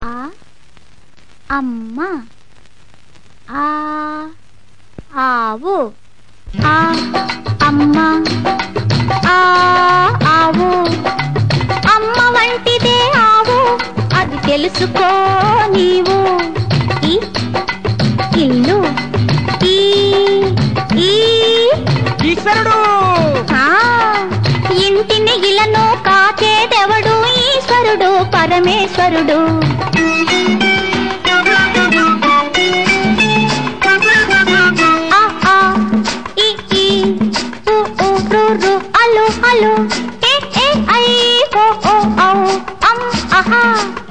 ఆ అమ్మ ఆ ఆవు ఆ అమ్మ ఆ ఆవు అమ్మ వంటిదే ఆవు అది తెలుసుకో నీవు ఈ ఇల్లు ఈ ఈ ఈశ్వరుడు ఆ ఇంటిని ఇలను కాచేదెవడు ఈశ్వరుడు పరమేశ్వరుడు ఆ ఆ ఈ ఈ ఉ ఉ రు రు అలు అలు ఏ ఏ ఐ ఓ ఓ ఔ అం అహా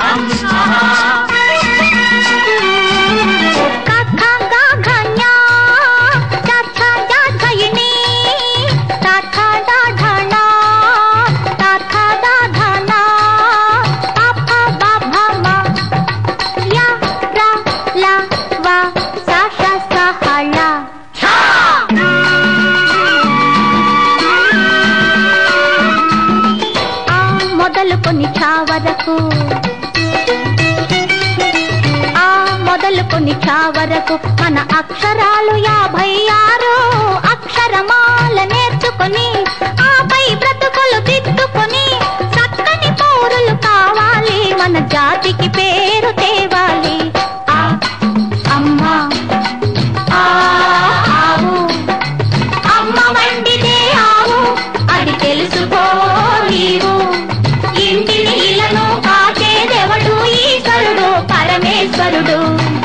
క ఖ గ ఘ ఞ చ ఛ జ ఝ యి ని ట ఠ డ ఢ ణ ట ఠ ద ధ న ప ఫ బ భ మ య ర ల వ స ష స హ ళ ఆ మొదలుకొని ఛ వరకు ఆ మొదలుకొని ఛ వరకు మన అక్షరాలు యాభై ఆరు అక్షరమాల నేర్చుకొని ఆపై బ్రతుకులు దిద్దుకొని చక్కని పౌరులు కావాలి మన జాతికి పేరు తేవాలి ఆ అమ్మ ఆ ఆవు అమ్మ వండితే ఆవు అది తెలుసుకో నీవు ఇంటిని ఇలను కాచేదెవడు ఈశ్వరుడు పరమేశ్వరుడు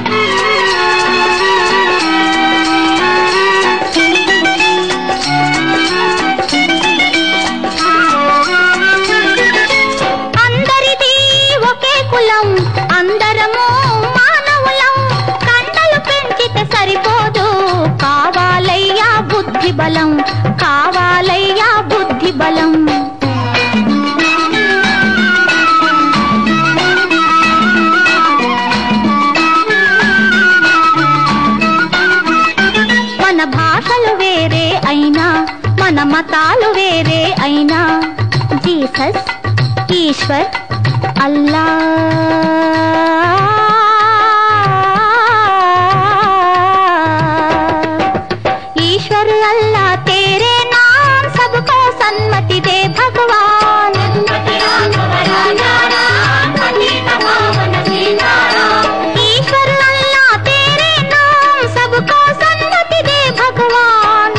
అందరిది ఒకే కులం అందరము మానవులం కండలు పెంచితే సరిపోదు కావాలయ్యా బుద్ధి బలం కావాలయ్యా బుద్ధి బలం మన భాషలు వేరే అయినా మన మతాలు వేరే అయినా జీసస్ ఈశ్వర్ అల్లా ईश्वर अल्लाह तेरे नाम सबको सन्मति दे भगवान ईश्वर अल्लाह तेरे नाम सबको सन्मति दे भगवान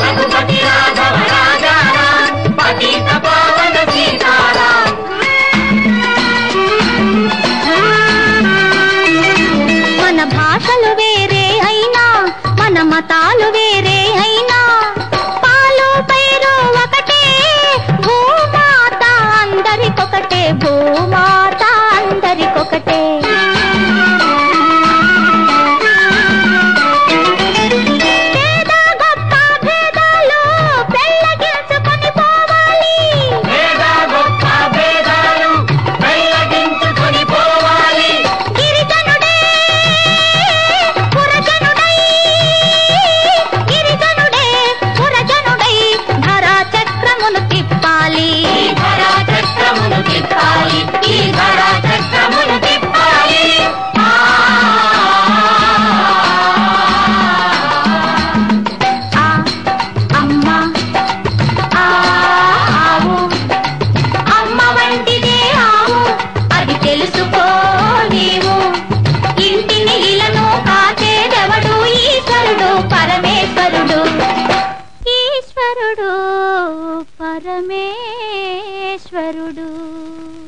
మన భాషలు వేరే అయినా మన మతాలు వేరే అయినా పాలు పైరు ఒకటే భూమాత అందరికొకటే భూమాత అందరికొకటే పేద గొప్ప భేదాలు పెళ్ళగించుకొని పోవాలి గిరిజనుడే పురజనుడై గిరిజనుడే పురజనుడై ధరా చక్రమును తిప్పాలి ఆ అమ్మ ఆ ఆవు అమ్మ వంటిదే ఆవు అది తెలుసుకో నీవు ఇంటిని ఇలను కాచేదెవడు ఈశ్వరుడు పరమేశ్వరుడు ఈశ్వరుడు పరమేశ్వరుడు